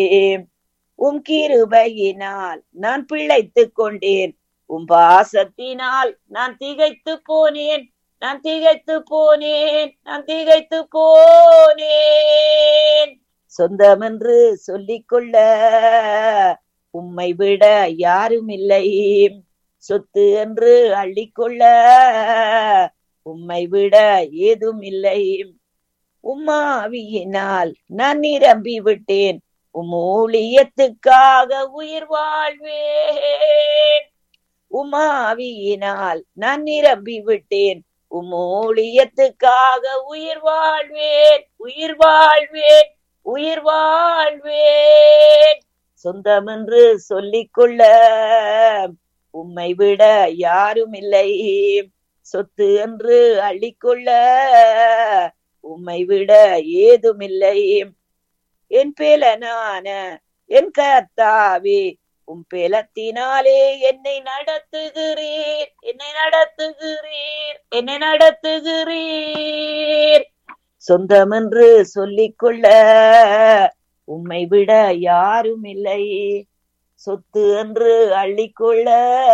உம் கிருபையினால் நான் பிழைத்துக் கொண்டேன் உம் பாசத்தினால் நான் திகைத்து போனேன் நான் திகைத்து போனேன் நான் திகைத்து போனேன் சொந்தமென்று சொல்லிக்கொள்ள உம்மை விட யாரும் இல்லை சொத்து என்று அள்ளிக்கொள்ள உம்மை விட ஏதும் இல்லை உம்மாவியினால் நான் நிரம்பி விட்டேன் உம் ஊழியத்துக்காக உயிர் வாழ்வேன் உமாவியினால் நான் நிரம்பி விட்டேன் உம் ஊழியத்துக்காக உயிர் வாழ்வேன் உயிர் வாழ்வேன் உயிர் வாழ்வேன் சொந்தமென்று சொல்லிக்கொள்ள உம்மை விட யாரும் இல்லை சொத்து என்று அள்ளிக்கொள்ள உம்மை விட ஏதும் இல்லை என் பேலனான என் கர்த்தாவே உம் பேலத்தினாலே என்னை நடத்துகிறீர் என்னை நடத்துகிறீர் என்னை நடத்துகிறீர் சொந்தமென்று சொல்லிக்கொள்ள உம்மை விட யாரும் இல்லை சொத்து என்று அள்ளிக்கொள்ள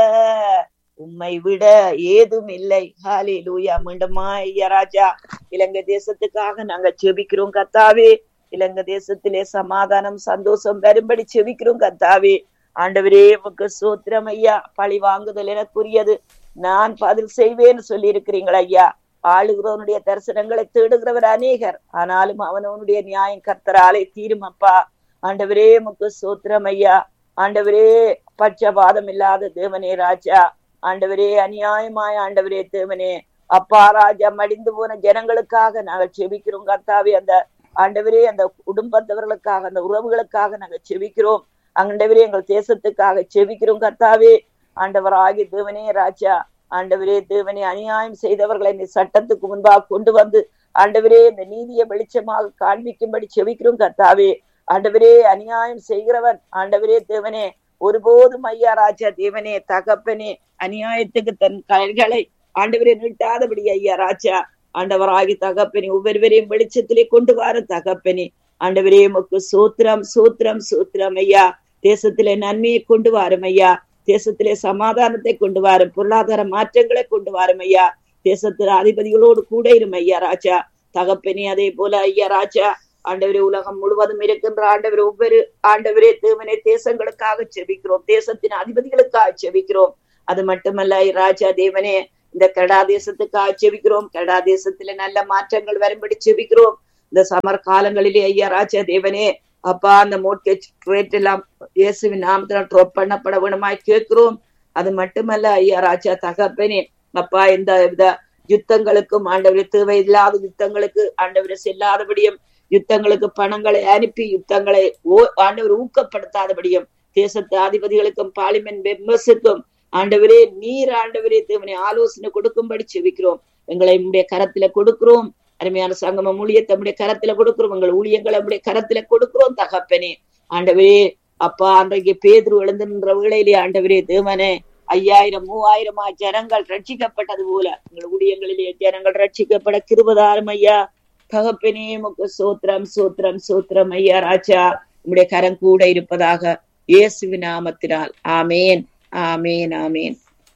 உம்மை விட ஏதும் இல்லை ஹாலே லூயா மீண்டுமா ஐயா ராஜா இலங்கை தேசத்துக்காக நாங்க செபிக்கிறோம் கத்தாவே இலங்கை தேசத்திலே சமாதானம் சந்தோஷம் வரும்படி செபிக்கிறோம் கத்தாவே ஆண்டவரே உமக்கு சோத்திரம் ஐயா பழி வாங்குதல் எனக்குரியது நான் பதில் செய்வேன்னு சொல்லி இருக்கிறீங்களா ஐயா ஆளுகிறவனுடைய தரிசனங்களை தேடுகிறவர் அநேகர் ஆனாலும் அவனவனுடைய நியாயம் கர்த்தராலே தீருமப்பா ஆண்டவரே உமக்கு சோத்திரம் ஐயா ஆண்டவரே பட்சபாதம் இல்லாத தேவனே ராஜா ஆண்டவரே அநியாயமாய் ஆண்டவரே தேவனே அப்பா ராஜா மடிந்து போன ஜனங்களுக்காக நாங்கள் செபிக்கிறோம் கர்த்தாவே அந்த ஆண்டவரே அந்த குடும்பத்தவர்களுக்காக அந்த உறவுகளுக்காக நாங்கள் செபிக்கிறோம் ஆண்டவரே எங்கள் தேசத்துக்காக செபிக்கிறோம் கர்த்தாவே ஆண்டவராகி தேவனே ராஜா ஆண்டவரே தேவனே அநியாயம் செய்தவர்களை இந்த சட்டத்துக்கு முன்பாக கொண்டு வந்து ஆண்டவரே இந்த நீதியை வெளிச்சமாக காண்பிக்கும்படி செபிக்கிறோம் கர்த்தாவே ஆண்டவரே அநியாயம் செய்கிறவன் ஆண்டவரே தேவனே ஒருபோதும் ஐயா ராஜா தேவனே தகப்பனே அநியாயத்துக்கு தன் கைகளை ஆண்டவரே நீட்டாதபடி ஐயா ராஜா ஆண்டவராகி தகப்பனே ஒவ்வொருவரையும் வெளிச்சத்திலே கொண்டு வர தகப்பனே ஆண்டவரே உமக்கு சூத்திரம் சூத்திரம் சூத்திரம் ஐயா தேசத்திலே நன்மையை கொண்டு வாரும் ஐயா தேசத்திலே சமாதானத்தை கொண்டு வாரும் பொருளாதார மாற்றங்களை கொண்டு வாரும் ஐயா தேசத்துல அதிபதிகளோடு கூட இரும் ஐயா ராஜா தகப்பனே அதே போல ஐயா ராஜா ஆண்டவரே உலகம் முழுவதும் இருக்கின்ற ஆண்டவர் ஒவ்வொரு ஆண்டவரே தேவனே தேசங்களுக்காக செபிக்கிறோம் தேசத்தின் அதிபதிகளுக்காக செபிக்கிறோம் அது மட்டுமல்ல ராஜா தேவனே இந்த கனடா தேசத்துக்காக செபிக்கிறோம் கனடா தேசத்துல நல்ல மாற்றங்கள் வரும்படி செபிக்கிறோம் இந்த சமர் காலங்களிலே ஐயா ராஜா தேவனே அப்பா அந்த மோட்கேஜ் ரேட் எல்லாம் இயேசுவின் நாமத்துல ட்ராப் பண்ணப்பட வேணுமாய் கேட்கிறோம் அது மட்டுமல்ல ஐயா ராஜா தகப்பனே அப்பா இந்த வித யுத்தங்களுக்கும் ஆண்டவரை தேவையில்லாத யுத்தங்களுக்கு ஆண்டவரை செல்லாதபடியும் யுத்தங்களுக்கு பணங்களை அனுப்பி யுத்தங்களை ஆண்டவர் ஊக்கப்படுத்தாதபடியும் தேசத்து அதிபதிகளுக்கும் பார்லிமெண்ட் மெம்பர்ஸுக்கும் ஆண்டவரே நீர் ஆண்டவரே தேவனை ஆலோசனை கொடுக்கும்படி செவிக்கிறோம் எங்களை நம்முடைய கரத்துல கொடுக்கிறோம் அருமையான சங்கமம் ஊழியத்தை நம்முடைய கரத்துல கொடுக்கிறோம் எங்கள் ஊழியங்களை நம்முடைய கரத்துல கொடுக்கிறோம் தகப்பனே ஆண்டவரே அப்பா அன்றைக்கு பேதுரு எழுந்துன்ற வேளையிலே ஆண்டவரே தேவனே ஐயாயிரம் மூவாயிரமா ஜனங்கள் ரட்சிக்கப்பட்டது போல எங்கள் ஊழியங்களிலே ஜனங்கள் ரட்சிக்கப்பட கிருபதாரம் ஐயா தகப்பனே முக்கு சோத்திரம் சோத்திரம் சோத்திரம் ஐயா ராஜா உம்முடைய கரம் கூட இருப்பதாக இயேசுவின் நாமத்தினால் ஆமேன் ஆமேன் ஆமேன்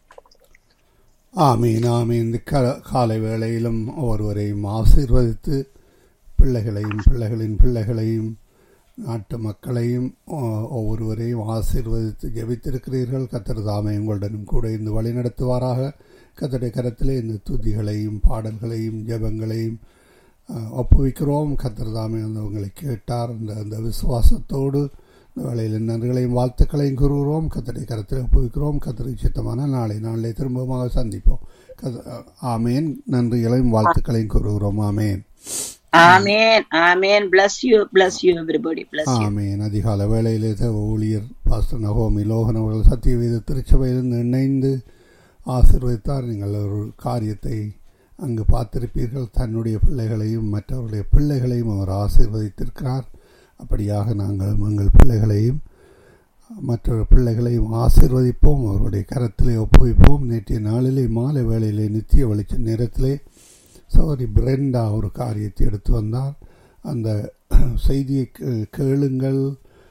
ஆமீன் ஆமீன் இந்த காலை வேளையிலும் ஒருவரையும் ஆசீர்வதித்து பிள்ளைகளையும் பிள்ளைகளின் பிள்ளைகளையும் நாட்டு மக்களையும் ஒவ்வொருவரையும் ஆசீர்வதித்து ஜெபித்திருக்கிறீர்கள் கத்தர் தாமே உங்களுடனும் கூட இந்த வழி நடத்துவாராக கத்தருடைய கரத்திலே இந்த துதிகளையும் பாடல்களையும் ஜெபங்களையும் ஒப்புவிக்கிறோம் கத்தர் தாமே வந்து உங்களை கேட்டார் அந்த அந்த விசுவாசத்தோடு இந்த வேளையில் நன்றிகளையும் வாழ்த்துக்களையும் கூறுகிறோம் கத்தரை கருத்தில் ஒப்புவிக்கிறோம் கத்தரை சித்தமான நாளை நாளை திரும்பமாக சந்திப்போம் ஆமேன் நன்றிகளையும் வாழ்த்துக்களையும் கூறுகிறோம் ஆமேன் ஆமேன் ஆமேன் bless you bless you everybody bless you ஆமேன் அதிகால வேளையிலே தேவ ஊழியர் பாஸ்டர் நகோமி லோகன் அவர்கள் சத்தியவேத திருச்சபையிலிருந்து இணைந்து ஆசீர்வதித்தார் நீங்கள் ஒரு காரியத்தை அங்கு பார்த்திருப்பீர்கள் தன்னுடைய பிள்ளைகளையும் மற்றவருடைய பிள்ளைகளையும் அவர் ஆசீர்வதித்திருக்கிறார் அப்படியாக நாங்கள் எங்கள் பிள்ளைகளையும் மற்ற பிள்ளைகளையும் ஆசீர்வதிப்போம் அவருடைய கரத்திலே ஒப்புவிப்போம் நேற்றைய நாளிலே மாலை வேளையிலே நித்திய வெளிச்ச நேரத்திலே சௌரி பிரெண்டா ஒரு காரியத்தை எடுத்து வந்தார் அந்த செய்தியை கேளுங்கள்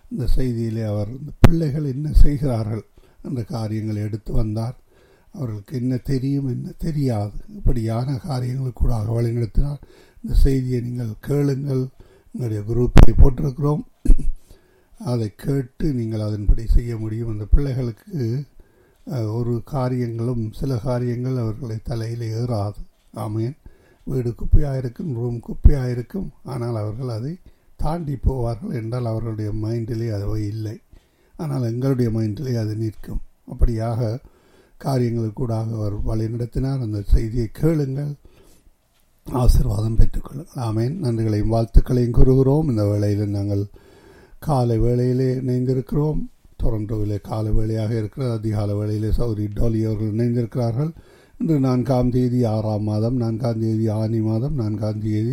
இந்த செய்தியிலே அவர் இந்த பிள்ளைகள் என்ன செய்கிறார்கள் என்ற காரியங்களை எடுத்து வந்தார் அவர்களுக்கு என்ன தெரியும் என்ன தெரியாது இப்படியான காரியங்கள் கூட வழிநடத்தினார் இந்த செய்தியை நீங்கள் கேளுங்கள் எங்களுடைய குரூப்பை போட்டிருக்கிறோம் அதை கேட்டு நீங்கள் அதன்படி செய்ய முடியும் அந்த பிள்ளைகளுக்கு அஹ், ஒரு காரியங்களும் சில காரியங்கள் அவர்களை தலையில் ஏறாது ஆமேன் வீடு குப்பையாக இருக்கும் ரூம் குப்பையாக இருக்கும் ஆனால் அவர்கள் அதை தாண்டி போவார்கள் என்றால் அவர்களுடைய மைண்டிலே அது இல்லை ஆனால் எங்களுடைய மைண்டிலே அது நிற்கும் அப்படியாக காரியங்களுக்கூடாக அவர் வழிநடத்தினார் அந்த செய்தியை கேளுங்கள் ஆசீர்வாதம் பெற்றுக்கொள்ளுங்கள் ஆமேன் நன்றிகளையும் வாழ்த்துக்களையும் கூறுகிறோம் இந்த வேளையில் நாங்கள் காலை வேளையிலே இணைந்திருக்கிறோம் டொரண்டோவிலே காலை வேளையாக இருக்கிறது அதிகாலை வேளையிலே சௌரி டோலி அவர்கள் இணைந்திருக்கிறார்கள் இன்று நான்காம் தேதி ஆறாம் மாதம் நான்காம் தேதி ஆனி மாதம் நான்காம் தேதி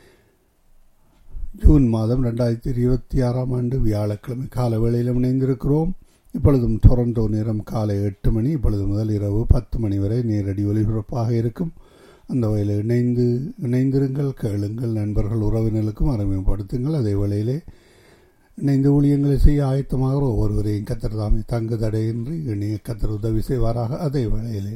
ஜூன் மாதம் ரெண்டாயிரத்தி இருபத்தி ஆறாம் ஆண்டு வியாழக்கிழமை காலை வேளையில் இணைந்திருக்கிறோம் இப்பொழுதும் டொரண்டோ நேரம் காலை எட்டு மணி இப்பொழுது முதல் இரவு பத்து மணி வரை நேரடி ஒலிபரப்பாக இருக்கும் அந்த வகையில் இணைந்து இணைந்திருங்கள் கேளுங்கள் நண்பர்கள் உறவினர்களுக்கும் அறிமுகப்படுத்துங்கள் அதே வேளையிலே இணைந்து ஊழியங்களை செய்ய ஆயத்தமாக ஒவ்வொருவரையும் கத்தர் தாமே தங்கு தடையின்றி இணைய கத்தர் உதவி செய்வாராக அதே வேளையிலே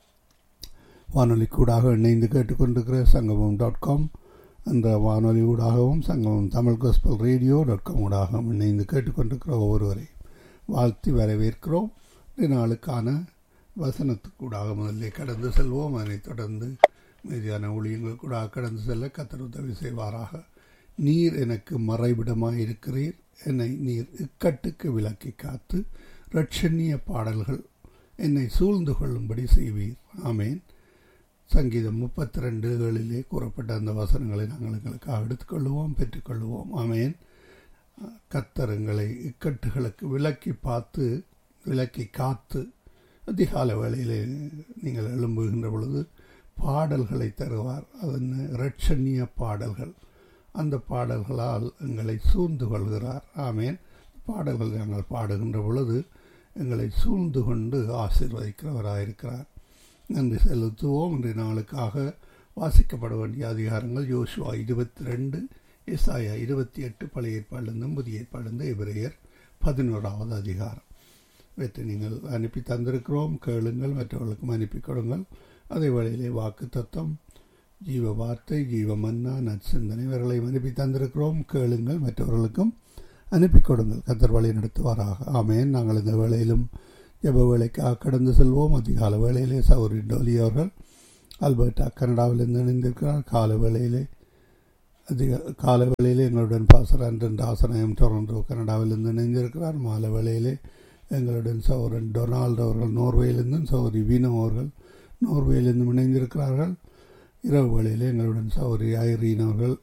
வானொலி கூடாக இணைந்து கேட்டுக்கொண்டிருக்கிற சங்கமம் டாட் காம் என்ற வானொலி ஊடாகவும் Sangamam Tamil gospel radio dot com ஊடாகவும் இணைந்து கேட்டுக்கொண்டிருக்கிற ஒவ்வொருவரையும் வாழ்த்தி வரவேற்கிறோம் இந்த நாளுக்கான வசனத்துக்கூடாக முதல்ல கடந்து செல்வோம் அதனைத் தொடர்ந்து மீதியான ஊழியங்கள் கூட கடந்து செல்ல கத்தர் உதவி செய்வாராக நீர் எனக்கு மறைவிடமாய் இருக்கிறீர் என்னை நீர் இக்கட்டுக்கு விலக்கி காத்து ரட்சணிய பாடல்கள் என்னை சூழ்ந்து கொள்ளும்படி செய்வீர் ஆமேன் சங்கீதம் முப்பத்தி ரெண்டு ஏழிலே கூறப்பட்ட அந்த வசனங்களை நாங்கள் எங்களுக்காக எடுத்துக்கொள்வோம் பெற்றுக்கொள்வோம் ஆமேன் கத்தரங்களை இக்கட்டுகளுக்கு விலக்கி பார்த்து விலக்கி காத்து அதிகால வேளையிலே நீங்கள் எழும்புகின்ற பொழுது பாடல்களை தருவார் அதன் இரட்சணிய பாடல்கள் அந்த பாடல்களால் எங்களை சூழ்ந்து கொள்கிறார் ஆமேன் பாடல்கள் நாங்கள் பாடுகின்ற பொழுது எங்களை சூழ்ந்து கொண்டு ஆசீர்வதிக்கிறவராயிருக்கிறார் நன்றி செலுத்துவோம் இன்றைய நாளுக்காக வாசிக்கப்பட வேண்டிய அதிகாரங்கள் யோசுவா இருபத்தி ரெண்டு இசாயா இருபத்தி எட்டு பழைய ஏற்பாடுலேருந்தும் புதிய ஏற்பாடுலேருந்து எபிரேயர் பதினோராவது அதிகாரம் இவற்றை நீங்கள் அனுப்பி தந்திருக்கிறோம் கேளுங்கள் மற்றவர்களுக்கும் அனுப்பி கொடுங்கள் அதே வேளையிலே வாக்கு தத்துவம் ஜீவ வார்த்தை ஜீவ மன்னா நற்சிந்தனை இவர்களை அனுப்பி தந்திருக்கிறோம் கேளுங்கள் மற்றவர்களுக்கும் அனுப்பி கொடுங்கள் கத்தர் வழி நடத்துவாராக ஆமேன் நாங்கள் இந்த வேளையிலும் ஜப வேலைக்காக கடந்து செல்வோம் அதிகால வேளையிலே சௌரி டோலி அவர்கள் அல்பர்டா கனடாவிலிருந்து இணைந்திருக்கிறார் கால வேளையிலே அதிக கால வேளையிலே எங்களுடன் பாசர் அன்றன் ஆசனயம் டொரண்டோ கனடாவிலிருந்து இணைந்திருக்கிறார் மாலை வேளையிலே எங்களுடன் சௌரன் டொனால்டு அவர்கள் நோர்வேயிலிருந்தும் சௌரி வீனோ அவர்கள் நோர்வேயிலிருந்தும் இணைந்திருக்கிறார்கள் இரவு வேளையிலே எங்களுடன் சௌரி ஐரீன் அவர்கள்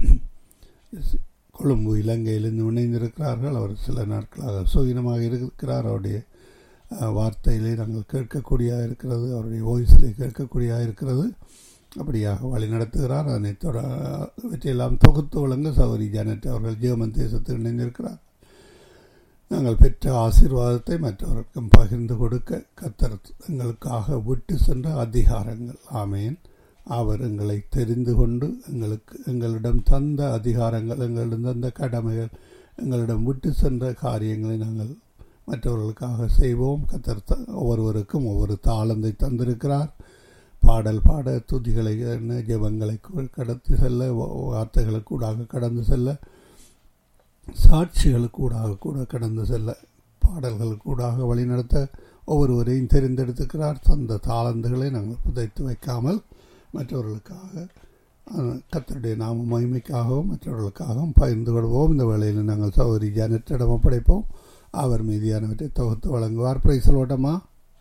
கொழும்பு இலங்கையிலிருந்து இணைந்திருக்கிறார்கள் அவர் சில நாட்களாக சுயினமாக இருக்கிறார் அவருடைய வார்த்தையிலே நாங்கள் கேட்கக்கூடியதாக இருக்கிறது அவருடைய வாய்ஸிலே கேட்கக்கூடியதாக இருக்கிறது அப்படியாக வழி நடத்துகிறார் அதனை தொட இவற்றையெல்லாம் தொகுத்து வழங்க சௌரி ஜானட் அவர்கள் ஜெர்மன் தேசத்தில் இணைந்திருக்கிறார் நாங்கள் பெற்ற ஆசீர்வாதத்தை மற்றவருக்கும் பகிர்ந்து கொடுக்க கத்தர் எங்களுக்காக விட்டு சென்ற அதிகாரங்கள் ஆமேன் அவர் எங்களை தெரிந்து கொண்டு எங்களுக்கு எங்களிடம் தந்த அதிகாரங்கள் எங்களிடம் தந்த கடமைகள் எங்களிடம் விட்டு சென்ற காரியங்களை நாங்கள் மற்றவர்களுக்காக செய்வோம் கத்தர் ஒவ்வொருவருக்கும் ஒவ்வொரு தாளந்தை தந்திருக்கிறார் பாடல் பாட துதிகளை ஜபங்களை கடத்தி செல்ல வார்த்தைகளுக்கூடாக கடந்து செல்ல சாட்சிகளுக்கூடாக கூட கடந்து செல்ல பாடல்களுக்கூடாக வழிநடத்த ஒவ்வொருவரையும் தெரிந்தெடுத்துக்கிறார் தந்த தாளந்துகளை நாங்கள் புதைத்து வைக்காமல் மற்றவர்களுக்காக கத்தருடைய நாம மகிமைக்காகவும் மற்றவர்களுக்காகவும் பகிர்ந்து கொள்வோம் இந்த வேளையில் நாங்கள் சௌரி ஜானத்திடம் ஒப்படைப்போம் அவர் மீதியானவற்றை தொகுத்து வழங்குவார் பிரைஸ் சொல்லட்டமா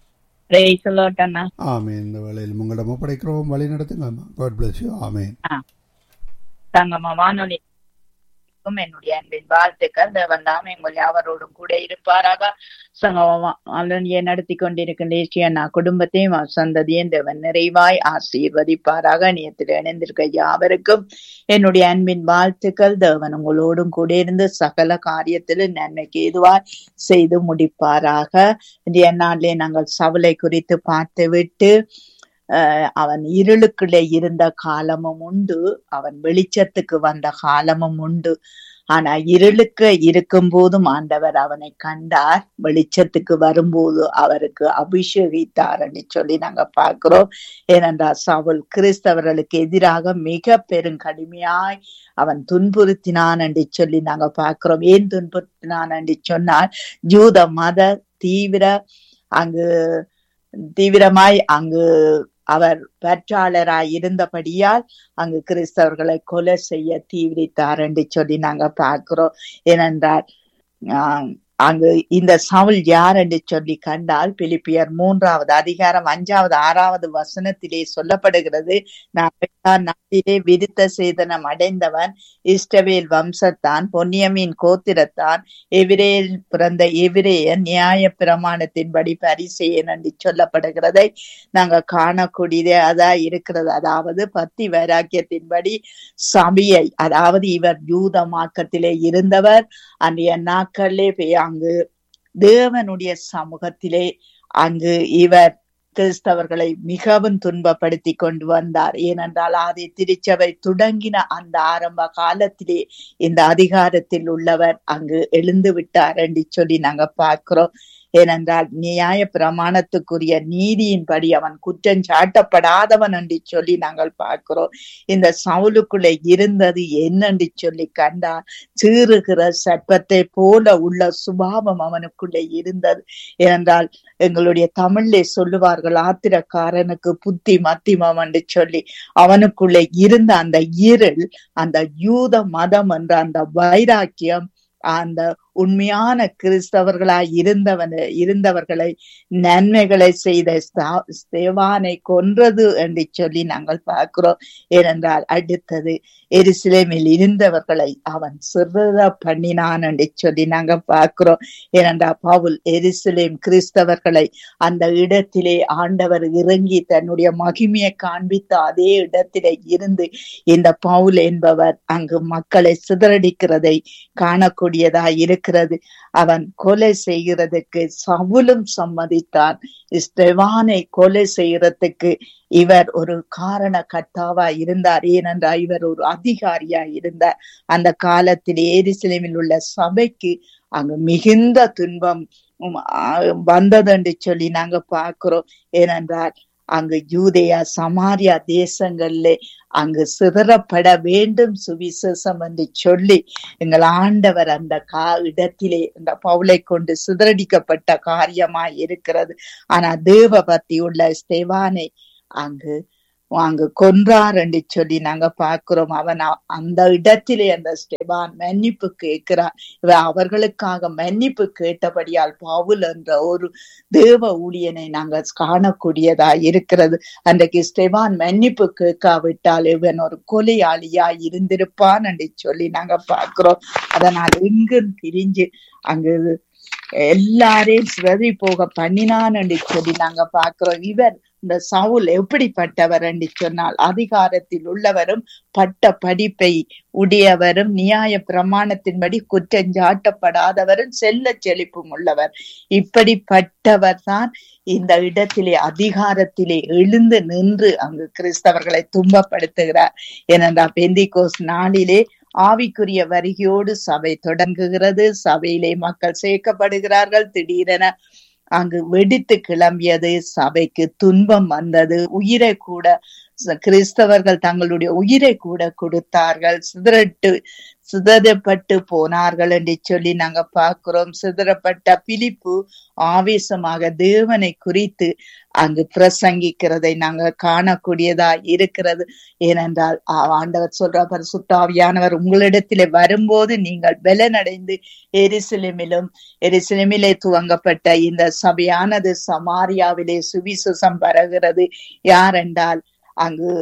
ஆமேன் இந்த வேளையில் உங்களிடம் ஒப்படைக்கிறோம் வழி நடத்துங்க God bless you amen Thangamma வானொலி என்னுடைய அன்பின் வாழ்த்துக்கள் தேவன் தாமே உங்கள் யாவரோடும் கூட இருப்பாராக சங்கம நடத்தி கொண்டிருக்கின்ற நான் குடும்பத்தையும் சந்ததியும் தேவன் நிறைவாய் ஆசீர்வதிப்பாராக நியத்தில் இணைந்திருக்க யாவருக்கும் என்னுடைய அன்பின் வாழ்த்துக்கள் தேவன் உங்களோடும் கூட இருந்து சகல காரியத்தில் நன்மைக்கு எதுவாய் செய்து முடிப்பாராக இன்றைய நாளிலே நாங்கள் சவலை குறித்து பார்த்து விட்டு அவன் இருளுக்குள்ளே இருந்த காலமும் உண்டு அவன் வெளிச்சத்துக்கு வந்த காலமும் உண்டு ஆனா இருளுக்கு இருக்கும் போதும் ஆண்டவர் அவனை கண்டார் வெளிச்சத்துக்கு வரும்போது அவருக்கு அபிஷேகித்தார் என்று சொல்லி நாங்க பார்க்கிறோம் ஏனென்றால் சவுல் கிறிஸ்தவர்களுக்கு எதிராக மிக பெரும் கடுமையாய் அவன் துன்புறுத்தினான் என்று சொல்லி நாங்க பார்க்கிறோம் ஏன் துன்புறுத்தினான் என்று சொன்னால் ஜூத மத தீவிர அங்கு தீவிரமாய் அங்கு அவர் பற்றாளராய் இருந்தபடியால் அங்கு கிறிஸ்தவர்களை கொலை செய்ய தீவிரித்தார் என்று சொல்லி நாங்க பார்க்கிறோம் ஏனென்றால் ஆஹ் அங்கு இந்த சவுல் யார் என்று சொல்லி கண்டால் பிலிப்பியர் மூன்றாவது அதிகாரம் அஞ்சாவது ஆறாவது வசனத்திலே சொல்லப்படுகிறது நான் எட்டாம் நாட்டிலே விருத்த சேதனம் அடைந்தவன் இஷ்டவேல் வம்சத்தான் பொன்னியமின் கோத்திரத்தான் எவிரேல் பிறந்த எவிரேய நியாய பிரமாணத்தின்படி பரிசெயன் என்று சொல்லப்படுகிறதை நாங்க காணக்கூடியதே அதா இருக்கிறது அதாவது பத்தி வைராக்கியத்தின்படி சபையை அதாவது இவர் யூதமாக்கத்திலே இருந்தவர் அன்றைய நாட்களிலே போய் அங்கு தேவனுடைய சமூகத்திலே அங்கு இவர் கிறிஸ்தவர்களை மிகவும் துன்பப்படுத்தி கொண்டு வந்தார் ஏனென்றால் ஆதி திருச்சபை தொடங்கின அந்த ஆரம்ப காலத்திலே இந்த அதிகாரத்தில் உள்ளவர் அங்கு எழுந்து விட்டார் என்று சொல்லி நாங்க பார்க்கிறோம் ஏனென்றால் நியாய பிரமாணத்துக்குரிய நீதியின்படி அவன் குற்றம் சாட்டப்படாதவன் என்று சொல்லி நாங்கள் பார்க்கிறோம் இந்த சவுலுக்குள்ள இருந்தது என்னென்று சொல்லி கண்டால் சீறுகிற சர்ப்பத்தை போல உள்ள சுபாவம் அவனுக்குள்ளே இருந்தது ஏனென்றால் எங்களுடைய தமிழ்ல சொல்லுவார்கள் ஆத்திரக்காரனுக்கு புத்தி மத்திமம் என்று சொல்லி அவனுக்குள்ளே இருந்த அந்த இருள் அந்த யூத மதம் என்ற அந்த வைராக்கியம் அந்த உண்மையான கிறிஸ்தவர்களாய் இருந்தவன இருந்தவர்களை நன்மைகளை செய்த ஸ்தேவானை கொன்றது என்று சொல்லி நாங்கள் பார்க்கிறோம் ஏனென்றால் அடுத்தது எருசலேமில் இருந்தவர்களை அவன் சிறுத பண்ணினான் என்று சொல்லி நாங்க பார்க்கிறோம் ஏனென்றால் பவுல் எருசலேம் கிறிஸ்தவர்களை அந்த இடத்திலே ஆண்டவர் இறங்கி தன்னுடைய மகிமையை காண்பித்த அதே இடத்திலே இருந்து இந்த பவுல் என்பவர் அங்கு மக்களை சிதறடிக்கிறதை காணக்கூடியதா இருக்கிறது அவன் கொலை செய்கிறதுக்கு சவுலும் சம்மதித்தான் ஸ்டெவானை கொலை செய்யறதுக்கு இவர் ஒரு காரண கட்டாவா இருந்தார் ஏனென்றால் இவர் ஒரு அதிகாரியா இருந்தார் அந்த காலத்தில் ஏரிசிலமில் உள்ள சபைக்கு அங்கு மிகுந்த துன்பம் வந்தது என்று சொல்லி நாங்க பார்க்கிறோம் ஏனென்றால் அங்கு யூதேயா சமாரியா தேசங்கள்ல அங்கு சிதறப்பட வேண்டும் சுவிசேஷம் என்று சொல்லி எங்கள் ஆண்டவர் அந்த கா இடத்திலே அந்த பவுலை கொண்டு சிதறடிக்கப்பட்ட காரியமாய் இருக்கிறது ஆனா தேவ பக்தி உள்ள ஸ்தேவானை அங்கு அங்கு கொன்றார் என்று சொல்லி நாங்க பார்க்கிறோம் அவன் அந்த இடத்திலே அந்த ஸ்டெபான் மன்னிப்பு கேட்கிறான் இவ அவர்களுக்காக மன்னிப்பு கேட்டபடியால் பவுல் என்ற ஒரு தேவ ஊழியனை நாங்க காணக்கூடியதா இருக்கிறது அன்றைக்கு ஸ்டெபான் மன்னிப்பு கேட்காவிட்டால் இவன் ஒரு கொலையாளியா இருந்திருப்பான் என்று சொல்லி நாங்க பார்க்கிறோம் அதனால் எங்கும் பிரிஞ்சு அங்கு எல்லாரையும் சிதறி போக பண்ணினான் என்று சொல்லி நாங்க பார்க்கிறோம் இவர் இந்த சவுல் எப்படிப்பட்டவர் என்று சொன்னால் அதிகாரத்தில் உள்ளவரும் பட்ட படிப்பை உடையவரும் நியாய பிரமாணத்தின்படி குற்றஞ்சாட்டப்படாதவரும் செல்ல செழிப்பும் உள்ளவர் இப்படிப்பட்டவர் தான் இந்த இடத்திலே அதிகாரத்திலே எழுந்து நின்று அங்கு கிறிஸ்தவர்களை துன்பப்படுத்துகிறார் ஏனென்றால் பெந்திகோஸ் நாளிலே ஆவிக்குரிய வருகையோடு சபை தொடங்குகிறது சபையிலே மக்கள் சேர்க்கப்படுகிறார்கள் திடீரென அங்கு வெடித்து கிளம்பியது சபைக்கு துன்பம் வந்தது உயிரை கூட கிறிஸ்தவர்கள் தங்களுடைய உயிரை கூட கொடுத்தார்கள் சிதறட்டு சிதறப்பட்டு போனார்கள் என்று சொல்லி நாங்க பார்க்கிறோம் சிதறப்பட்ட பிலிப்பு ஆவேசமாக தேவனை குறித்து அங்கு பிரசங்கிக்கிறதை நாங்க காணக்கூடியதா இருக்கிறது ஏனென்றால் ஆண்டவர் சொல்ற பரிசுத்தாவியானவர் உங்களிடத்திலே வரும்போது நீங்கள் பலனடைந்து எரிசிலிமிலும் எரிசிலிமிலே துவங்கப்பட்ட இந்த சபையானது சமாரியாவிலே சுவிசேஷம் பரகிறது யாரென்றால் அங்கு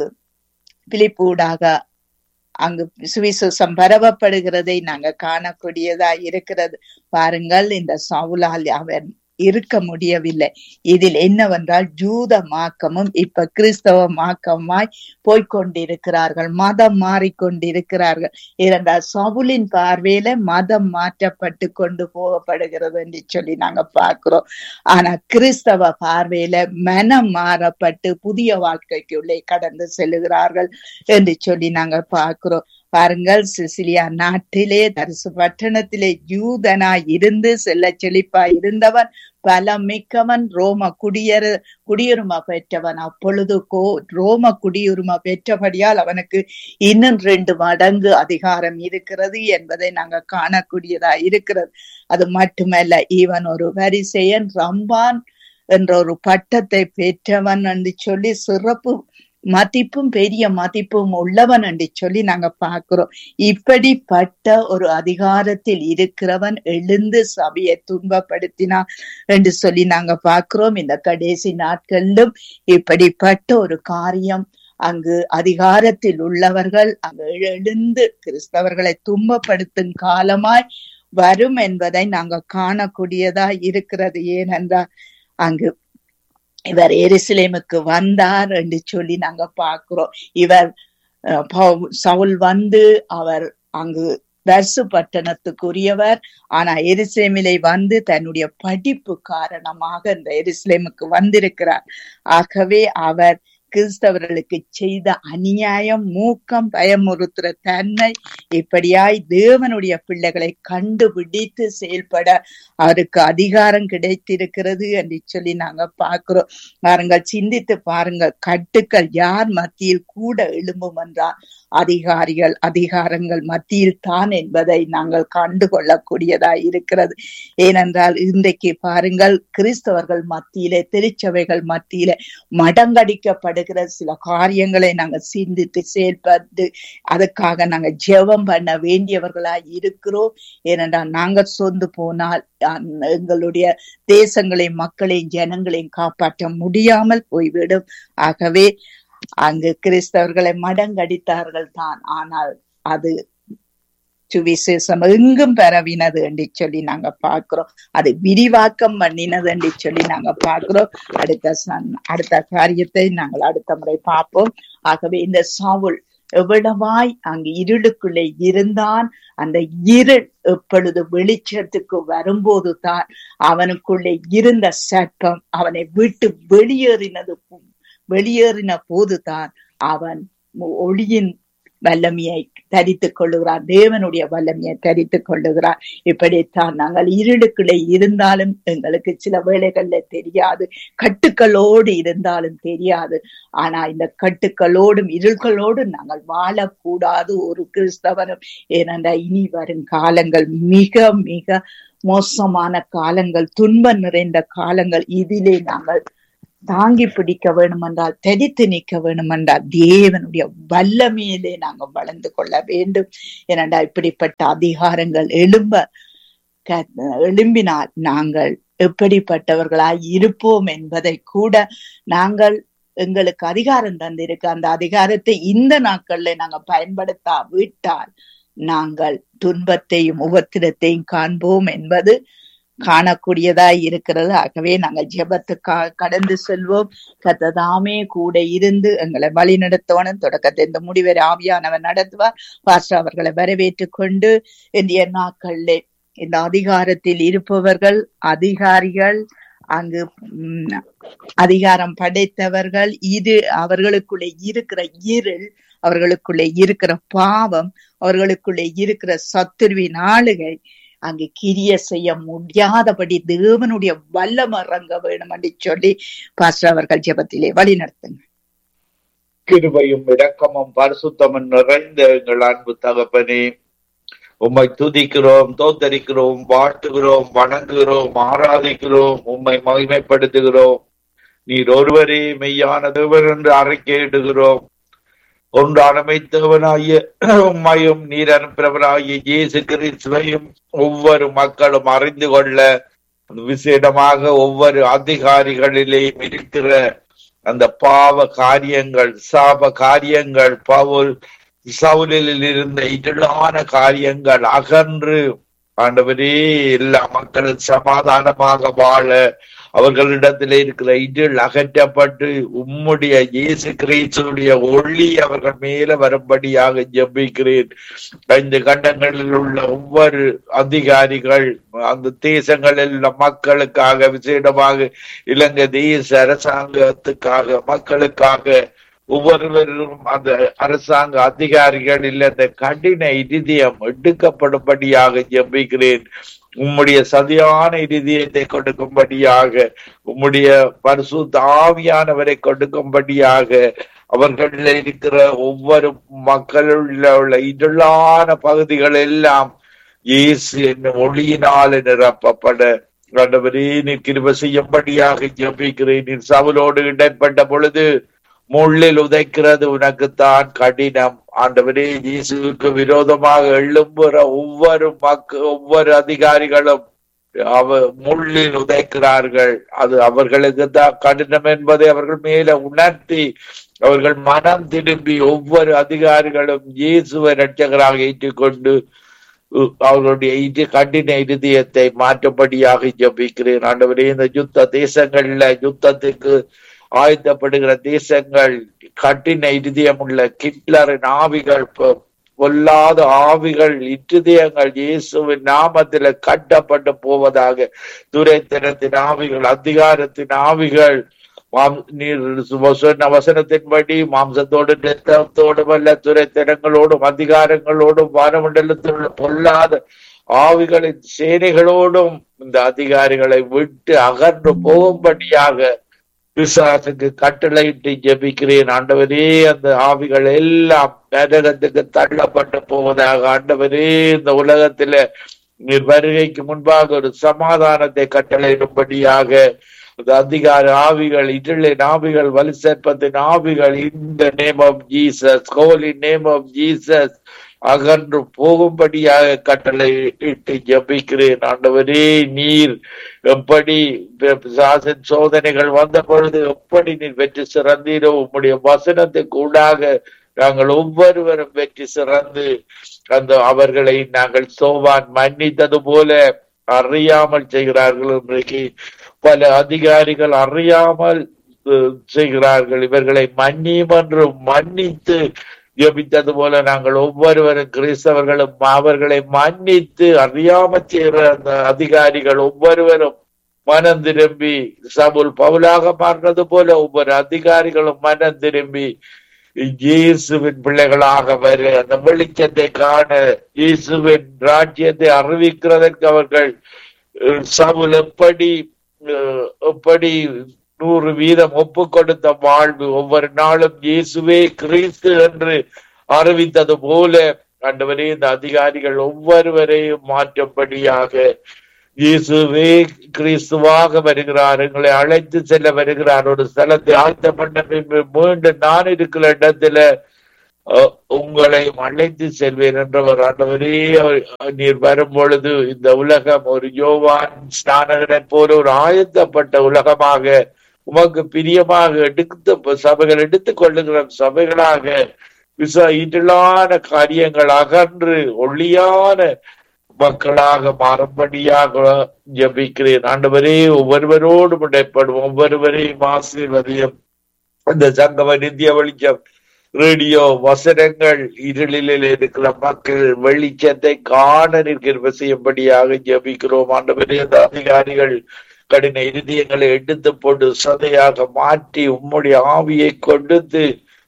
பிலிப்பூடாக அங்கு சுவிசேஷம் பரவப்படுகிறதை நாங்க காணக்கூடியதா இருக்கிறது பாருங்கள் இந்த சவுலால் அவன் இருக்க முடியவில்லை இதில் என்னவென்றால் ஜூத மாக்கமும் இப்ப கிறிஸ்தவ மாக்கமாய் போய்கொண்டிருக்கிறார்கள் மதம் மாறிக்கொண்டிருக்கிறார்கள் இரண்டால் சவுலின் பார்வையில மதம் மாற்றப்பட்டு கொண்டு போகப்படுகிறது என்று சொல்லி நாங்க பார்க்கிறோம் ஆனா கிறிஸ்தவ பார்வையில மனம் மாறப்பட்டு புதிய வாழ்க்கைக்குள்ளே கடந்து செல்லுகிறார்கள் என்று சொல்லி நாங்க பார்க்கிறோம் பாருங்கள் சிசிலியா நாட்டிலே தரிசு பட்டணத்திலே யூதனாய் இருந்து செல்ல செழிப்பாய் இருந்தவன் பலம் மிக்கவன் ரோம குடியேற குடியுரிமை பெற்றவன் அப்பொழுது கோ ரோம குடியுரிமை பெற்றபடியால் அவனுக்கு இன்னும் ரெண்டு மடங்கு அதிகாரம் இருக்கிறது என்பதை நாங்க காணக்கூடியதா இருக்கிறது அது மட்டுமல்ல இவன் ஒரு வரிசையன் ரம்பான் என்ற ஒரு பட்டத்தை பெற்றவன் என்று சொல்லி சிறப்பு மதிப்பும் பெரிய மதிப்பும் உள்ளவன் என்று சொல்லி நாங்க பார்க்கிறோம் இப்படிப்பட்ட ஒரு அதிகாரத்தில் இருக்கிறவன் எழுந்து சபையை துன்பப்படுத்தினான் என்று சொல்லி நாங்க பார்க்கிறோம் இந்த கடைசி நாட்களிலும் இப்படிப்பட்ட ஒரு காரியம் அங்கு அதிகாரத்தில் உள்ளவர்கள் அங்கு எழுந்து கிறிஸ்தவர்களை துன்பப்படுத்தும் காலமாய் வரும் என்பதை நாங்க காணக்கூடியதா இருக்கிறது ஏனென்றால் அங்கு இவர் எருசலேமுக்கு வந்தார் என்று சொல்லி நாங்க பார்க்கிறோம் இவர் சவுல் வந்து அவர் அங்கு தர்சு பட்டணத்துக்குரியவர் ஆனா எருசலேமிலே வந்து தன்னுடைய படிப்பு காரணமாக இந்த எருசலேமுக்கு வந்திருக்கிறார் ஆகவே அவர் கிறிஸ்தவர்களுக்கு செய்த அநியாயம் மூக்கம் பயமுறுத்துற தன்மை இப்படியாய் தேவனுடைய பிள்ளைகளை கண்டுபிடித்து செயல்பட அவருக்கு அதிகாரம் கிடைத்திருக்கிறது என்று சொல்லி நாங்க பார்க்கிறோம் பாருங்கள் சிந்தித்து பாருங்கள் கட்டுக்கள் யார் மத்தியில் கூட எழும்பும் என்றால் அதிகாரிகள் அதிகாரங்கள் மத்தியில் தான் என்பதை நாங்கள் கண்டுகொள்ளக்கூடியதா இருக்கிறது ஏனென்றால் இன்றைக்கு பாருங்கள் கிறிஸ்தவர்கள் மத்தியிலே திருச்சபைகள் மத்தியிலே மடங்கடிக்கப்படு வருகிற சில காரியங்களை நாங்க சிந்தித்து செயல்பட்டு அதுக்காக நாங்க ஜெபம் பண்ண வேண்டியவர்களா இருக்கிறோம் ஏனென்றால் நாங்க சொந்து போனால் எங்களுடைய தேசங்களையும் மக்களையும் ஜனங்களையும் காப்பாற்ற முடியாமல் போய்விடும் ஆகவே அங்கு கிறிஸ்தவர்களை மடங்கடித்தார்கள் தான் ஆனால் அது சுவிசேஷம் எங்கும் பரவினது என்று சொல்லி நாங்க பாக்குறோம் அது விரிவாக்கம் பண்ணினது என்று சொல்லி நாங்க பாக்குறோம் அடுத்த அடுத்த காரியத்தை நாங்கள் அடுத்த முறை பார்ப்போம் ஆகவே இந்த சாவுல் எவ்வளவாய் அங்கு இருளுக்குள்ளே இருந்தான் அந்த இருள் எப்பொழுது வெளிச்சத்துக்கு வரும்போது தான் அவனுக்குள்ளே இருந்த சட்டம் அவனை விட்டு வெளியேறினது வெளியேறின போதுதான் அவன் ஒளியின் வல்லமையை தரித்துக் கொள்ளுகிறார் தேவனுடைய வல்லமையை தரித்துக் கொள்ளுகிறார் இப்படித்தான் நாங்கள் இருளுக்குள்ளே இருந்தாலும் எங்களுக்கு சில வேளைகள்ல தெரியாது கட்டுக்களோடு இருந்தாலும் தெரியாது ஆனா இந்த கட்டுக்களோடும் இருள்களோடும் நாங்கள் வாழக்கூடாது ஒரு கிறிஸ்தவனும் ஏனென்றால் இனி வரும் காலங்கள் மிக மிக மோசமான காலங்கள் துன்பம் நிறைந்த காலங்கள் இதிலே நாங்கள் தாங்கி பிடிக்க வேணும் என்றால் தடித்து நிற்க வேணும் என்றால் தேவனுடைய வல்லமையிலே நாங்கள் வளர்ந்து கொள்ள வேண்டும் ஏனென்றா இப்படிப்பட்ட அதிகாரங்கள் எழும்ப எழும்பினால் நாங்கள் எப்படிப்பட்டவர்களாய் இருப்போம் என்பதை கூட நாங்கள் எங்களுக்கு அதிகாரம் தந்திருக்கு அந்த அதிகாரத்தை இந்த நாட்கள்ல நாங்க பயன்படுத்தா விட்டால் நாங்கள் துன்பத்தையும் உபத்திரத்தையும் காண்போம் என்பது காணக்கூடியதாய் இருக்கிறது ஆகவே நாங்கள் ஜெபத்துக்காக கடந்து செல்வோம் கத்ததாமே கூட இருந்து எங்களை வழி நடத்தவனும் தொடக்கத்தை இந்த முடிவரை ஆவியானவர் நடத்துவார் பாஸ்டர் அவர்களை வரவேற்று கொண்டு இந்திய நாட்களிலே இந்த அதிகாரத்தில் இருப்பவர்கள் அதிகாரிகள் அங்கு அதிகாரம் படைத்தவர்கள் இது அவர்களுக்குள்ளே இருக்கிற இருள் அவர்களுக்குள்ளே இருக்கிற பாவம் அவர்களுக்குள்ளே இருக்கிற சத்துருவின் ஆளுகை அங்கு கிரிய செய்ய முடியாதபடி தேவனுடைய வல்லம் இறங்க வேணும் என்று சொல்லி பாஸ்டர் அவர்கள் ஜெபத்திலே வழி நடத்துங்க கிருபையும் இரக்கமும் பரிசுத்தமும் நிறைந்த எங்கள் அன்பு தகப்பனே உம்மை துதிக்கிறோம் தோத்தரிக்கிறோம் வாழ்த்துகிறோம் வணங்குகிறோம் ஆராதிக்கிறோம் உம்மை மகிமைப்படுத்துகிறோம் நீர் ஒருவரே மெய்யான தேவன் என்று அறிக்கையிடுகிறோம் ஒன்றானமை தேவனாகிய உம்மையும் நீர் அனுப்பினவராகிய இயேசு கிறிஸ்துவையும் ஒவ்வொரு மக்களும் அறிந்து கொள்ள விசேடமாக ஒவ்வொரு அதிகாரிகளிலேயும் இருக்கிற அந்த பாவ காரியங்கள் சாப காரியங்கள் பவுல் சவுலில் இருந்த இருளான காரியங்கள் அகன்று ஆண்டவரே எல்லா மக்களும் சமாதானமாக வாழ அவர்களிடத்தில் இருக்கிற இருள் அகற்றப்பட்டு உம்முடைய இயேசு கிறிஸ்துடைய ஒளி அவர்கள் மேல வரும்படியாக ஜெபிக்கிறேன் ஐந்து கண்டங்களில் உள்ள ஒவ்வொரு அதிகாரிகள் அந்த தேசங்களில் உள்ள மக்களுக்காக விசேடமாக இலங்கை தேச அரசாங்கத்துக்காக மக்களுக்காக ஒவ்வொருவரும் அந்த அரசாங்க அதிகாரிகள் இல்ல அந்த கடின இருதயம் எடுக்கப்படும்படியாக ஜெபிக்கிறேன் உம்முடைய சதியான இருதயத்தை கொடுக்கும்படியாக உம்முடைய பரிசுத்த ஆவியானவரை கொடுக்கும்படியாக அவர்கள் இருக்கிற ஒவ்வொரு மக்களுள்ள உள்ள இருளான பகுதிகள் எல்லாம் இயேசு என்னும் ஒளியினால் நிரப்பப்பட ஆண்டவரே நீர் கிருப செய்யும்படியாக ஜெபிக்கிறேன் நீர் சவுலோடு இடைப்பட்ட பொழுது முள்ளில் உதைக்கிறது உனக்குத்தான் கடினம் ஆண்டவரே இயேசுவுக்கு விரோதமாக எழும்புற ஒவ்வொரு மக்க ஒவ்வொரு அதிகாரிகளும் அவ முள்ளில் உதைக்கிறார்கள் அது அவர்களுக்கு தான் கடினம் என்பதை அவர்கள் மேல உணர்த்தி அவர்கள் மனம் திரும்பி ஒவ்வொரு அதிகாரிகளும் இயேசுவை ரட்சகராக ஏற்றுக்கொண்டு உ- அவர்களுடைய இது கடின இருதயத்தை மாற்றும்படியாக ஜபிக்கிறேன் ஆண்டவரே இந்த யுத்த தேசங்கள்ல யுத்தத்துக்கு ஆயத்தப்படுகிற தேசங்கள் கடின இருதயமுள்ள கிட்லரின் ஆவிகள் பொ- பொல்லாத ஆவிகள் இருதயங்கள் இயேசுவின் நாமத்தில கட்டப்பட்டு போவதாக துரைத்தனத்தின் ஆவிகள் அதிகாரத்தின் ஆவிகள் மாம்- நீர் சும- சொன்ன வசனத்தின்படி மாம்சத்தோடு ரத்தத்தோடும் அல்ல துரைத்தனங்களோடும் அதிகாரங்களோடும் வானமண்டலத்தில் உள்ள பொல்லாத ஆவிகளின் சேனைகளோடும் இந்த அதிகாரிகளை விட்டு அகன்று போகும்படியாக பிசாசுக்கு கட்டளையிட்டு ஜெபிக்கிறேன் ஆண்டவரே அந்த ஆவிகள் எல்லாம் நரகத்துக்கு தள்ளப்பட்டு போவதாக ஆண்டவரே இந்த உலகத்தில நீர் வருகைக்கு முன்பாக ஒரு சமாதானத்தை கட்டளையிடும்படியாக அந்த அதிகார ஆவிகள் இருளின் ஆவிகள் வலு சேர்ப்பத்தின் ஆவிகள் இந்த name of Jesus holy name of Jesus அகன்று போகும்படியாக கட்டளை இட்டு ஜபிக்கிறேன் ஆண்டவரே நீர் எப்படி பிசாசின் சோதனைகள் வந்த பொழுது எப்படி நீர் வெற்றி சிறந்தீரோ உம்முடைய வசனத்துக்கு ஊடாக நாங்கள் ஒவ்வொருவரும் வெற்றி சிறந்து அந்த அவர்களை நாங்கள் சோவான் மன்னித்தது போல அறியாமல் செய்கிறார்கள் இன்றைக்கு பல அதிகாரிகள் அறியாமல் அஹ், செய்கிறார்கள் இவர்களை மன்னியும் என்று மன்னித்து ஜெபித்தது போல நாங்கள் ஒவ்வொருவரும் கிறிஸ்தவர்களும் அவர்களை மன்னித்து அறியாமல் செய்கிற அந்த அதிகாரிகள் ஒவ்வொருவரும் மனம் திரும்பி சபுல் பவுலாக மாறினது போல ஒவ்வொரு அதிகாரிகளும் மனம் திரும்பி இயேசுவின் பிள்ளைகளாக வர அந்த வெளிச்சத்தை காண இயேசுவின் ராஜ்யத்தை அறிவிக்கிறதற்கு அவர்கள் அஹ், சவுல் எப்படி அஹ், எப்படி நூறு வீதம் ஒப்பு கொடுத்த வாழ்வு ஒவ்வொரு நாளும் இயேசுவே கிறிஸ்து என்று அறிவித்தது போல ஆண்டவரே இந்த அதிகாரிகள் ஒவ்வொருவரையும் மாற்றும்படியாக இயேசுவே கிறிஸ்துவாக வருகிறார் எங்களை அழைத்து செல்ல வருகிறார் ஒரு ஸ்தலத்தை ஆழ்த்த பண்ண பின்பு மீண்டும் நான் இருக்கிற இடத்துல அஹ், உங்களை அழைத்து செல்வேன் என்றவர் ஆண்டவரே அவர் நீர் வரும் பொழுது இந்த உலகம் ஒரு யோவான் ஸ்நானகனை போல ஒரு ஆயத்தப்பட்ட உலகமாக உமக்கு பிரியமாக எடுத்த சபைகள் எடுத்துக் கொள்ளுகிற சபைகளாக விச இருளான காரியங்கள் அகன்று ஒளியான மக்களாக மாறும்படியாக ஜபிக்கிறேன் ஆண்டவரே ஒவ்வொருவரோடும் இடைப்படும் ஒவ்வொருவரையும் ஆசீர்வதியும் இந்த சங்கம நித்திய வெளிச்சம் ரேடியோ வசனங்கள் இருளில் இருக்கிற மக்கள் வெளிச்சத்தை காண நிற்கிற செய்யும்படியாக ஜபிக்கிறோம் ஆண்டவரே அந்த அதிகாரிகள் கடின இருதயங்களை எடுத்து போட்டு சதையாக மாற்றி உம்முடைய ஆவியை கொடுத்து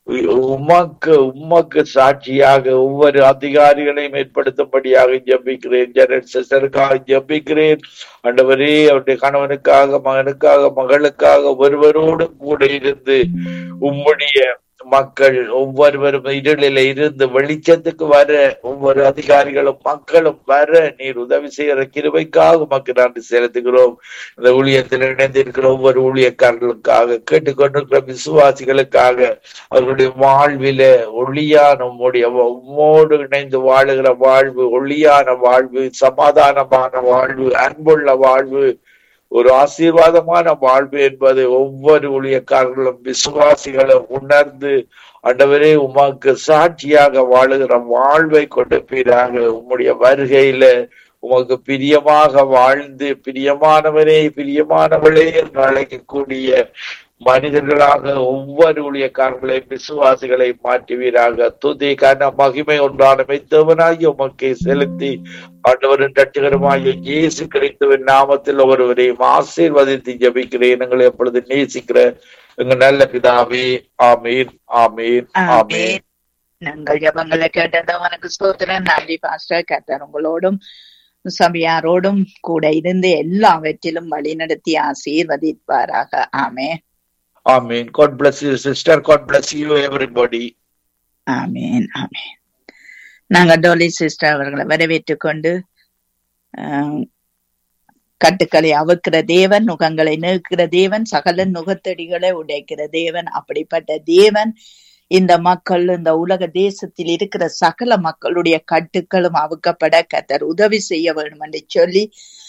உமக்கு உமக்கு சாட்சியாக ஒவ்வொரு அதிகாரிகளையும் ஏற்படுத்தும்படியாக ஜபிக்கிறேன் ஜெனரல் சிஸ்டருக்காக ஜபிக்கிறேன் ஆண்டவரே அவருடைய கணவனுக்காக மகனுக்காக மகளுக்காக ஒருவரோடும் கூட இருந்து உம்முடைய மக்கள் ஒவ்வொருவரும் இருளில இருந்து வெளிச்சத்துக்கு வர ஒவ்வொரு அதிகாரிகளும் மக்களும் வர நீர் உதவி செய்கிற கிருபைக்காக உமக்கு நன்றி செலுத்துகிறோம் இந்த ஊழியத்தில் இணைந்திருக்கிற ஒவ்வொரு ஊழியக்காரர்களுக்காக கேட்டுக்கொண்டிருக்கிற விசுவாசிகளுக்காக அவர்களுடைய வாழ்வில ஒளியான உம்முடைய உம்மோடு இணைந்து வாழுகிற வாழ்வு ஒளியான வாழ்வு சமாதானமான வாழ்வு அன்புள்ள வாழ்வு ஒரு ஆசீர்வாதமான வாழ்வு என்பது ஒவ்வொரு ஊழியக்காரர்களும் விசுவாசிகளும் உணர்ந்து ஆண்டவரே உமக்கு சாட்சியாக வாழுகிற வாழ்வை கொடுப்பீராக உம்முடைய வருகையில உமக்கு பிரியமாக வாழ்ந்து பிரியமானவரே பிரியமானவளே என்று அழைக்கக்கூடிய மனிதர்களாக ஒவ்வொரு ஊழியக்காரர்களை விசுவாசிகளை மாற்றுவீராக துதி கன மகிமை ஒன்றான மெத்தவனாகி உமக்கை செலுத்தி ஆண்டவரின் ரட்சகரமாகிய இயேசு கிறிஸ்துவின் நாமத்தில் ஒருவரையும் ஆசீர்வதித்து ஜபிக்கிறேன் எங்களை எப்பொழுது நேசிக்கிற எங்க நல்ல பிதாவே ஆமீன் ஆமீன் ஆமீன் ஆமென். நாங்கள் ஜபங்களை கேட்டதவனுக்கு ஸ்தோத்திரம் நன்றி பாஸ்டர் கர்த்தர் உங்களோடும் சபையாரோடும் கூட இருந்து எல்லாவற்றிலும் வழிநடத்தி ஆசீர்வதிப்பாராக ஆமே ஆமீன் God bless you sister God bless you everybody amen amen நாங்க டோலி சிஸ்டர் அவர்களை வரவேற்றுக் கொண்டு ஆம், கட்டுக்களை அவுக்கிற தேவன் நுகங்களை நீக்கிற தேவன் சகல நுகத்தடிகளை உடைக்கிற தேவன் அப்படிப்பட்ட தேவன் இந்த மக்கள் இந்த உலக தேசத்தில் இருக்கிற சகல மக்களுடைய கட்டுக்களும் அவுக்கப்பட கத்தர் உதவி செய்ய வேண்டும் என்று சொல்லி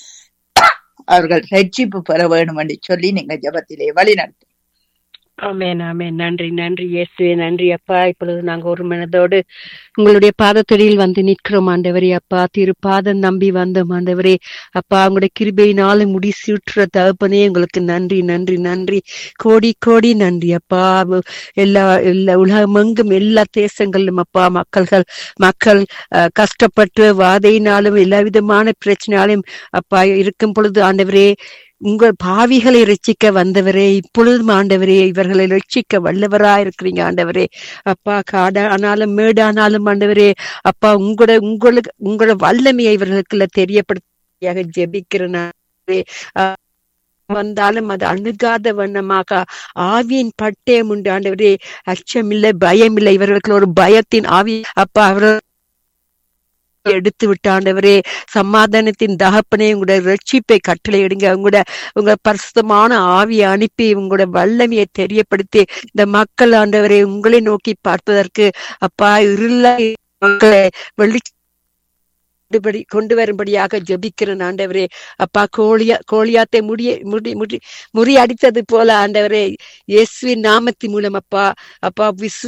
அவர்கள் ரட்சிப்பு பெற வேண்டும் என்று சொல்லி நீங்க ஜபத்திலே வழி நடத்து ஆமென் ஆமென் நன்றி நன்றி இயேசுவே நன்றி அப்பா இப்பொழுது நாங்க ஒரு மனதோடு உங்களுடைய பாதத்தடியில் வந்து நிற்கிறோம் ஆண்டவரே அப்பா திரு பாதம் நம்பி வந்தோம் ஆண்டவரே அப்பா உங்களுடைய கிருபையினாலும் முடி சூட்டுற தகப்பனே உங்களுக்கு நன்றி நன்றி நன்றி கோடி கோடி நன்றி அப்பா உ- எல்லா எல்லா உலகமெங்கும் எல்லா தேசங்களிலும் அப்பா மக்கள்கள் மக்கள் அஹ், கஷ்டப்பட்டு வாதையினாலும் எல்லா விதமான பிரச்சனையாலும் அப்பா இருக்கும் பொழுது ஆண்டவரே உங்கள் பாவிகளை ரட்சிக்க வந்தவரே இப்பொழுதும் ஆண்டவரே இவர்களை ரட்சிக்க வல்லவரா இருக்கிறீங்க ஆண்டவரே அப்பா காடானாலும் மேடானாலும் ஆண்டவரே அப்பா உங்களோட உங்களுக்கு உங்களோட வல்லமையை இவர்களுக்குள்ள தெரியப்படுத்தியாக ஜெபிக்கிறேன் ஆண்டவரே. ஆஹ் வந்தாலும் அது அணுகாத வண்ணமாக ஆவியின் பட்டயம் உண்டு ஆண்டவரே அச்சமில்லை பயமில்லை இவர்களுக்கு ஒரு பயத்தின் ஆவி அப்பா அவர்கள் எடுத்து விட்டாண்டவரே சமாதானத்தின் தகப்பனே உங்களோட ரட்சிப்பை கட்டளையிடுங்க உங்களோட உங்க பரிசுத்தமான ஆவியை அனுப்பி உங்களோட வல்லமையை தெரியப்படுத்தி இந்த மக்கள் ஆண்டவரை உங்களை நோக்கி பார்ப்பதற்கு அப்பா இருள மக்களை வெளி கொண்டுபடி கொண்டு வரும்படியாக ஜெபிக்கிறேன் ஆண்டவரே அப்பா கோழியா கோழியாத்தை முடிய முடி முடி முறியடித்தது போல ஆண்டவரே இயேசுவின் நாமத்தின் மூலம் அப்பா அப்பா விசு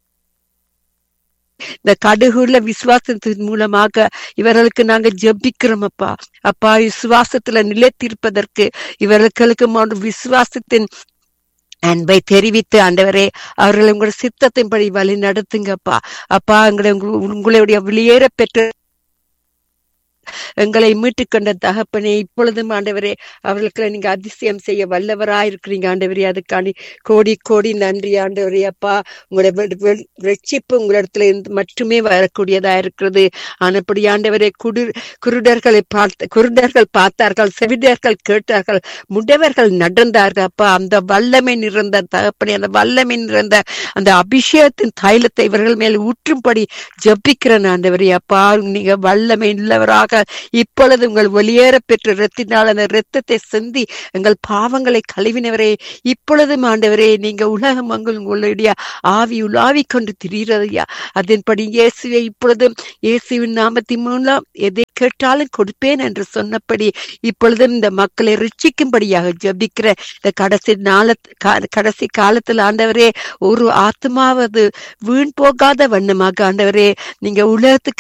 இந்த கடுகுள்ள விசுவாசத்தின் மூலமாக இவர்களுக்கு நாங்க ஜெபிக்கிறோம் அப்பா அப்பா விசுவாசத்துல நிலைத்திருப்பதற்கு இவர்களுக்கு ஒரு விசுவாசத்தின் அன்பை தெரிவித்து ஆண்டவரே அவர்களை உங்களோட சித்தத்தின்படி வழி நடத்துங்கப்பா அப்பா எங்களை உங்க- உங்களுடைய வெளியேற பெற்ற எங்களை மீட்டுக் கொண்ட தகப்பனே இப்பொழுதும் ஆண்டவரே அவர்களுக்கு நீங்க அதிசயம் செய்ய வல்லவராய் இருக்கிறீங்க ஆண்டவரே அதுக்காண்டி கோடி கோடி நன்றி ஆண்டவரே அப்பா உங்களுடைய வெ- வெ- ரட்சிப்பு உங்களிடத்துல இருந்து மட்டுமே வரக்கூடியதா இருக்கிறது ஆனப்படி ஆண்டவரே குடு குருடர்களை பார்த்த குருடர்கள் பார்த்தார்கள் செவிடர்கள் கேட்டார்கள் முடவர்கள் நடந்தார்கள் அப்பா அந்த வல்லமை நிறைந்த தகப்பனே அந்த வல்லமை நிறைந்த அந்த அபிஷேகத்தின் தைலத்தை இவர்கள் மேல் ஊற்றும்படி ஜபிக்கிறேன் ஆண்டவரே அப்பா நீங்க வல்லமை உள்ளவராக இப்பொழுது உங்கள் வெளியேற பெற்ற இரத்தினால் அந்த இரத்தத்தை சிந்தி எங்கள் பாவங்களை கழுவினவரே இப்பொழுதும் ஆண்டவரே நீங்க உலகம் அங்கு உங்களுடைய ஆவி உலாவிக் கொண்டு திரிகிறதையா அதன்படி இயேசுவை இப்பொழுதும் இயேசுவின் நாமத்தின் மூலம் எதை கேட்டாலும் கொடுப்பேன் என்று சொன்னபடி இப்பொழுதும் இந்த மக்களை ரிச்சிக்கும்படியாக ஜபிக்கிற இந்த கடைசி நாள கா- கடைசி காலத்தில் ஆண்டவரே ஒரு ஆத்மாவது வீண் போகாத வண்ணமாக ஆண்டவரே நீங்க உலகத்துக்கு